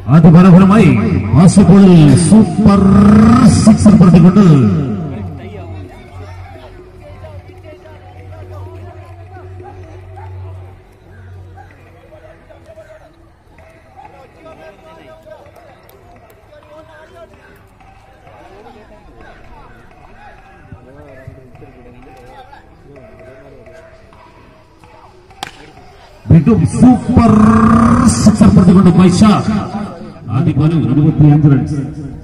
അതിമനോഹരമായി ആസിഫുളിൽ super sixer പറഞ്ഞുകൊണ്ട് വീണ്ടും സൂപ്പർ സിക്സർ പറഞ്ഞുകൊണ്ട് വൈശാഖ് ആദ്യ ബോളിൽ ഇരുപത്തിയഞ്ച് റൺസ്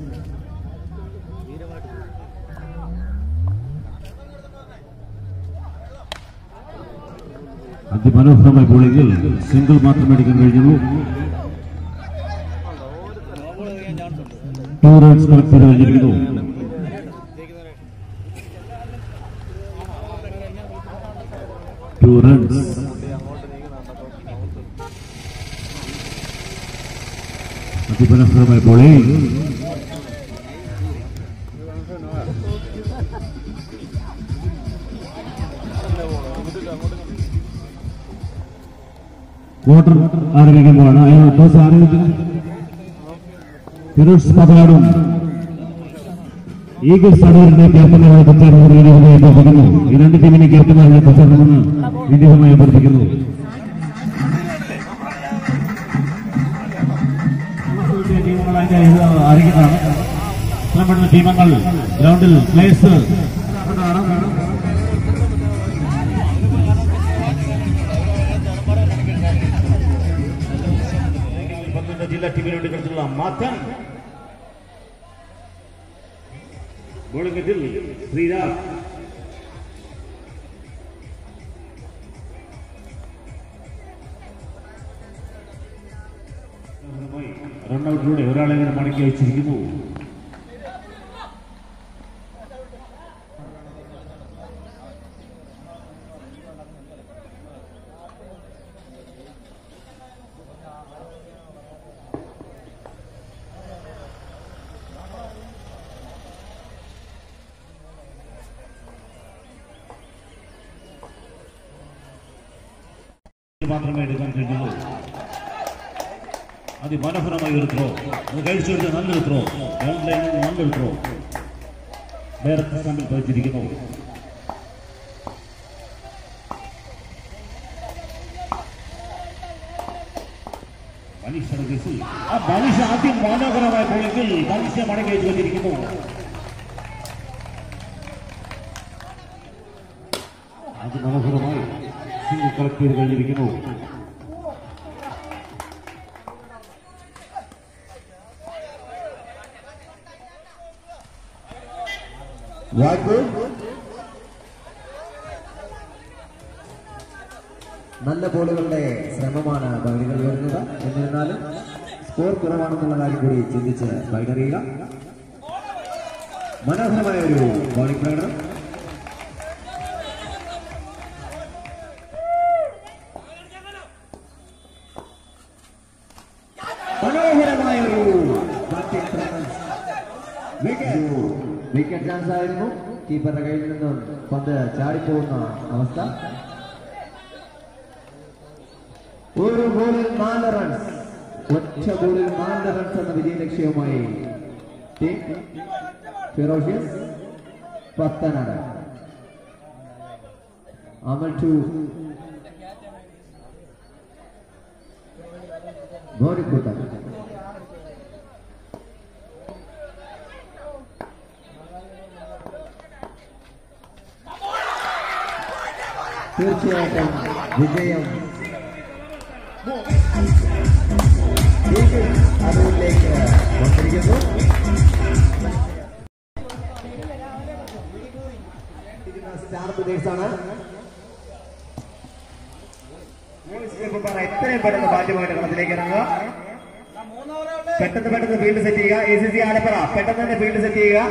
അതിമനോഹരമായ ബോളിംഗിൽ സിംഗിൾ മാത്രം എടുക്കാൻ കഴിഞ്ഞുള്ളൂ ടു റൺസ് കളക്ട് ചെയ്ത് കഴിഞ്ഞിരിക്കുന്നു ടു റൺസ് അതിമനോഹരമായ ബോളിംഗ് ക്വാർട്ടർ ആരംഭിക്കുമ്പോഴാണ് അയാൾ ടോസ് ആരംഭിക്കുന്നത് ഫിറോസ് പതനാടും ഈഗിൾസ് അടൂരിന്റെ ക്യാപ്റ്റനായി എത്തിച്ചേർന്ന് അഭ്യർത്ഥിക്കുന്നു ഈ രണ്ട് ടീമിനെ ക്യാപ്റ്റനായി എത്തിച്ചേർന്നുമെന്ന് വിദ്യാഭ്യമായി അഭ്യർത്ഥിക്കുന്നു ടീമുകളായിട്ട് ഇത് അറിയിക്കുന്നതാണ് ഇഷ്ടപ്പെടുന്ന ടീമങ്ങൾ ഗ്രൗണ്ടിൽ പ്ലേസ് പന്ത്രണ്ട് ജില്ലാ ടീമിന് വേണ്ടി കളിച്ചുള്ള മാറ്റം ബോളിംഗത്തിൽ ശ്രീരാജ് റൺഔട്ടിലൂടെ ഒരാളെ ഇങ്ങനെ മടക്കി അയച്ചിരിക്കുന്നു മാത്രമേ എടുക്കാൻ കഴിഞ്ഞുള്ളൂ അതിമനോഹരമായ ഒരു ത്രോ അത് കഴിച്ചു കഴിഞ്ഞാൽ നല്ലൊരു ത്രോ രണ്ട് ലൈനിൽ നല്ലൊരു ത്രോ ഡയറക്ട് സ്റ്റാമ്പിൽ പതിച്ചിരിക്കുന്നു മനീഷയുടെ കേസിൽ ആ മനീഷ് ആദ്യം മനോഹരമായ ബോളിംഗിൽ മനീഷ മടക്കി വെച്ച് വന്നിരിക്കുന്നു അത് മനോഹരമായി സിംഗ് കളക്ട് ചെയ്ത് കഴിഞ്ഞിരിക്കുന്നു വായ്പ് നല്ല ബോളുകളുടെ ശ്രമമാണ് ബൈഡുകൾ വരുന്നത് എന്നിരുന്നാലും സ്കോർ കുറവാണെന്നുള്ള കാര്യം കൂടി ചിന്തിച്ച് ബൈഡറിയുക മനോഹരമായ ഒരു ബോളിംഗ് പ്രകടനം മനോഹരമായ ഒരു batting performance. Wicket wicket chance ആയിരുന്നു കീപ്പറുടെ കയ്യിൽ നിന്നും പന്ത് ചാടിപ്പോകുന്ന അവസ്ഥ ഒരു ബോളിൽ നാല് റൺസ് ഒറ്റ ബോളിൽ നാല് റൺസ് എന്ന വിജയ ലക്ഷ്യവുമായി ടീം ഫിറോഷ്യസ് പത്തനാട് അമൽ ടു ഗോരിക്കൂട്ടം തീർച്ചയായിട്ടും വിജയം അതിലേക്ക് വന്നിരിക്കുന്നു സ്റ്റാർ പ്രദേശാണ് എത്രയും പെട്ടെന്ന് ബാറ്റുമായിട്ട് കളത്തിലേക്ക് ഇറങ്ങുക പെട്ടെന്ന് പെട്ടെന്ന് ഫീൽഡ് സെറ്റ് ചെയ്യുക എ സി സി ആലപ്പുറ പെട്ടെന്ന് തന്നെ ഫീൽഡ് സെറ്റ് ചെയ്യുക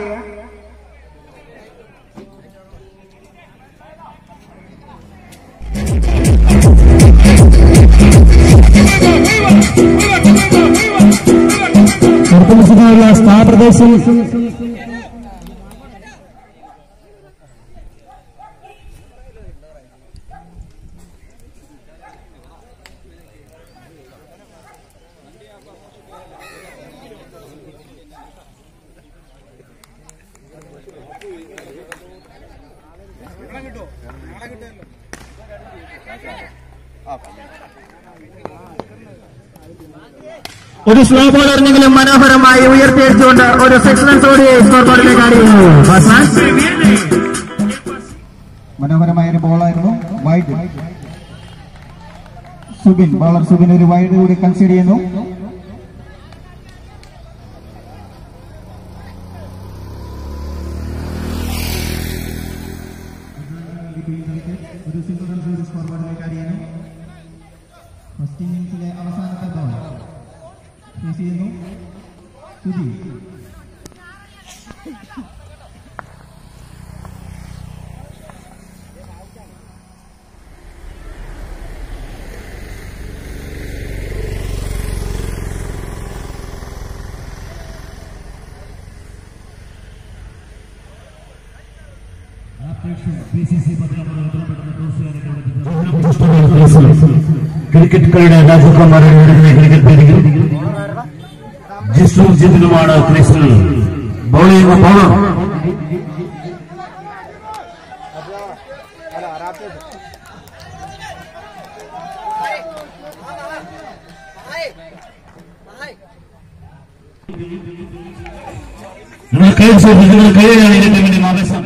നിർത്തുമത്സരമുള്ള സ്റ്റാർ പ്രദേശം ഒരു സ്ലോ ബോൾ എറിഞ്ഞെങ്കിലും മനോഹരമായി ഉയർത്തിയടിച്ചുകൊണ്ട് ഒരു സിക്സ് റൺസ് ഓടി സ്കോർ ബോർഡിലേക്ക് ആടിയിരുന്നു ബാറ്റ്സ്മാൻ മനോഹരമായ ഒരു ബോളായിരുന്നു വൈഡ് സുബിൻ ബോളർ സുബിൻ ഒരു വൈഡ് കൂടി കൺസിഡർ ചെയ്യുന്നു ഒരു സിംഗിൾ റൺസ് കൂടി സ്കോർ ബോർഡിലേക്ക് ആടിയാണ് ഫസ്റ്റ് ഇന്നിംഗ്സിലെ അവസാനത്തെ ബോൾ ഫേസ് ചെയ്യുന്നു സുധി ക്രിക്കറ്റ് കളിയുടെ രാജകുമാരൻ ക്രിക്കറ്റ് വേദികൾ ജിസ്ലു ജിതിനുമാണ് ക്രീസിൽ ബോൾ ചെയ്യുന്ന ബോളർ നിങ്ങൾ കൈ നിങ്ങൾ കൈയാണ് ഇതിന്റെ വേണ്ടി ആവേശം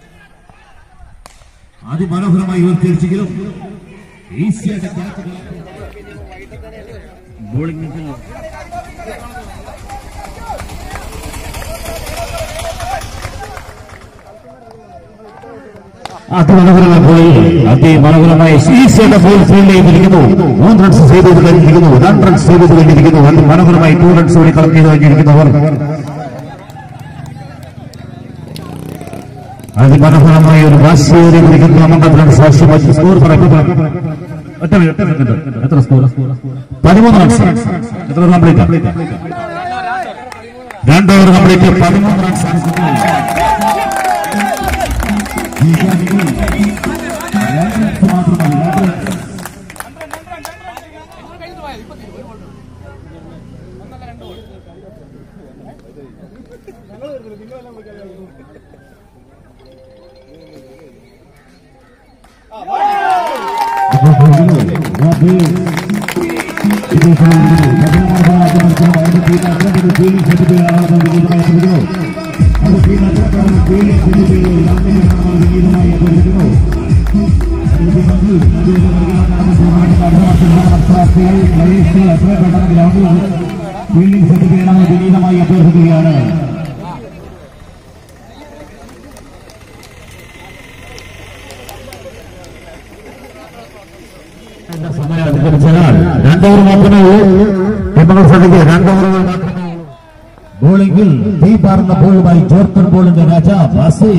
അതിമനോഹരമായി ഉയർത്തിരിച്ചെങ്കിലും ഈസിയായിട്ട് ക്യാച്ചുകൾ ബോളിംഗ് അതിമനോഹരമായ ബോളിൽ അതിമനോഹരമായ ഈസിയായിട്ട് ബോൾ ഫീൽഡ് ചെയ്തിരിക്കുന്നു മൂന്ന് റൺസ് സേവ് ചെയ്ത് കഴിഞ്ഞിരിക്കുന്നു രണ്ട് റൺസ് സേവ് ചെയ്ത് കഴിഞ്ഞിരിക്കുന്നു അതിമനോഹരമായി ടു റൺസ് കൂടി കളക്ട് ചെയ്ത് കഴിഞ്ഞിരിക്കുന്നവർ അതിമനോഹരമായ ഒരു വാശിയേറിയ ക്രിക്കറ്റ് മണ്ഡലത്തിലാണ് സാക്ഷ്യമായി സ്കോർ പറയുന്നത് ഒറ്റ മിനിറ്റ്, ഒറ്റ മിനിറ്റ്. എത്ര സ്കോർ പതിമൂന്ന് റൺസ് എത്ര കംപ്ലീറ്റ് രണ്ട് ഓവർ കംപ്ലീറ്റ് പതിമൂന്ന് റൺസ് ഫീൽഡിംഗ് സെറ്റ് ചെയ്യണമെന്ന് വിനീതമായി അഭ്യർത്ഥിക്കുകയാണ് സമയം അധികരിച്ചാൽ രണ്ടോവർ മാത്രമേ ഉള്ളൂ നമ്മൾ ശ്രദ്ധിക്കുക രണ്ടോവറുകൾ മാത്രമേ ഉള്ളൂ ബോളിംഗിൽ തീ പാർന്ന ബോളുമായി ജോർത്തൻ ബോളിന്റെ രാജ ബാസി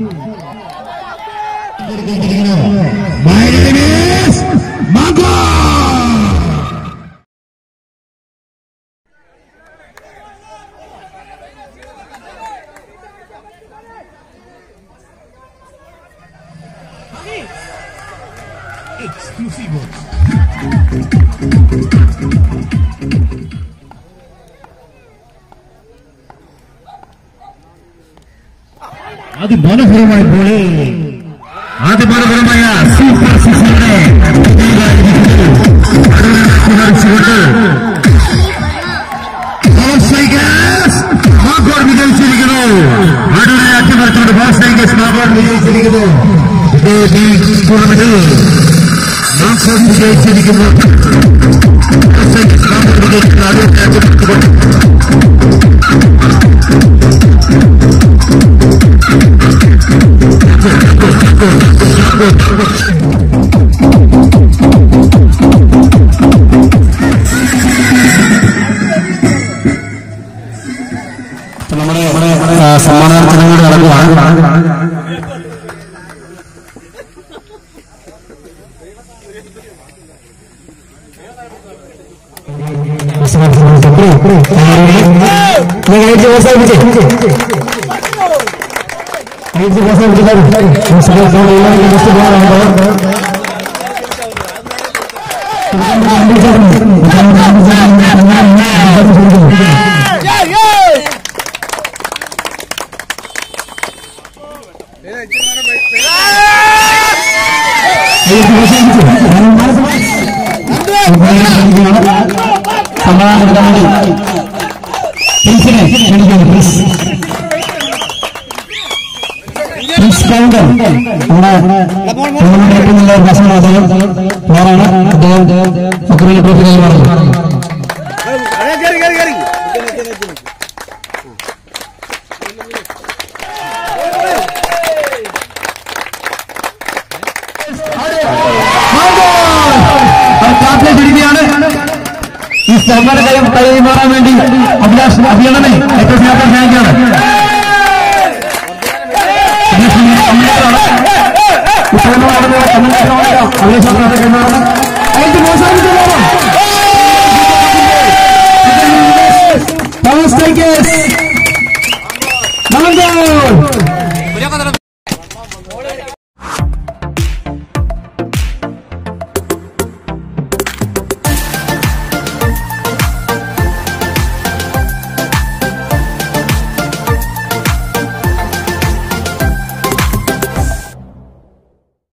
അതിമനോഹരമായ ബോള് അതിമനോഹരമായ സൂപ്പർ സിക്സിലൂടെ വിജയിച്ചിരിക്കുന്നു അടൂരിനെ അട്ടിമറിച്ചുകൊണ്ട് ബോസ്റ്റൈഗസ് മാഗോഡ് വിജയിച്ചിരിക്കുന്നു ഇത് ഈ ടൂർണമെന്റിൽ നാം വിജയിച്ചിരിക്കുന്നു ബോസ്റ്റൈഗസ് മാഗോഡ് വിജയിക്കുന്ന അടൂരിനെ അട്ടിമറിച്ചുകൊണ്ട് നമ്മുടെ സമ്മാനാർത്ഥം കൂടി നടക്കുകയാണ് Yeah, yeah! സമ്മാനം കൊടുക്കാൻ വേണ്ടി പ്രിൻസിനെ ക്ഷണിക്കുന്നു പ്രിൻസ് പ്രിൻസ് കൗണ്ടർ നമ്മുടെ ടൂർണമെന്റ് ഏറ്റവും നല്ല പ്രശ്നമാണ് അദ്ദേഹം പ്ലെയറാണ് അദ്ദേഹം ഫക്രീൽ ട്രോഫി കൈമാറുന്നു കാപ്പിലേക്ക് ഇരിക്കുകയാണ് ഈ സമ്മാന കൈ കൈമാറാൻ വേണ്ടി അഭിലാഷ് അഭിയണനെ ഏറ്റവും സ്നേഹത്തോടെ ക്ഷണിക്കുകയാണ് Power strikers!